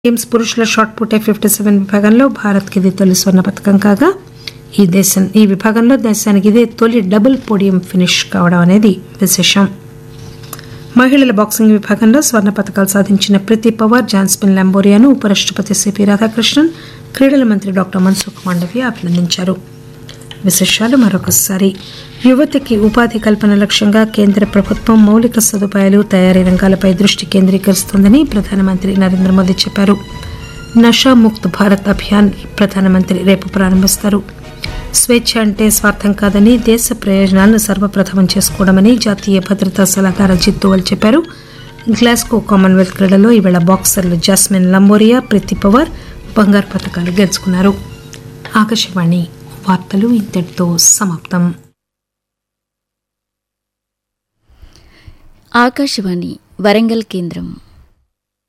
games పురుషుల shot put fifty seven విభాగంలో భారత్కి ఇది తొలి స్వర్ణ పథకం కాగా ఈ దేశం ఈ విభాగంలో దేశానికి ఇదే తొలి డబుల్ పోడియం ఫినిష్ కావడం అనేది విశేషం మహిళల బాక్సింగ్ విభాగంలో స్వర్ణ పథకాలు సాధించిన ప్రతి పవార్ జాన్స్పిన్ లంబోరియాను ఉపరాష్ట్రపతి సిపి రాధాకృష్ణన్ క్రీడల మంత్రి డాక్టర్ మన్సుఖ్ మాండవ్య అభినందించారు విశేషాలు మరొకసారి యువతకి ఉపాధి కల్పన లక్ష్యంగా కేంద్ర ప్రభుత్వం మౌలిక సదుపాయాలు తయారీ రంగాలపై దృష్టి కేంద్రీకరిస్తోందని ప్రధానమంత్రి నరేంద్ర మోదీ చెప్పారు నషా ముక్త్ భారత్ అభియాన్ ప్రధానమంత్రి రేపు ప్రారంభిస్తారు స్వేచ్ఛ అంటే స్వార్థం కాదని దేశ ప్రయోజనాలను సర్వప్రథమం చేసుకోవడమని జాతీయ భద్రతా సలహాదారు అజిత్ దోవల్ చెప్పారు గ్లాస్గో కామన్వెల్త్ క్రీడలో ఈవేళ బాక్సర్లు జాస్మిన్ లంబోరియా ప్రీతి పవార్ బంగారు పథకాలు గెలుచుకున్నారు ఆకాశవాణి వార్తలు ఇంతటితో సమాప్తం ఆకాశవాణి వరంగల్ కేంద్రం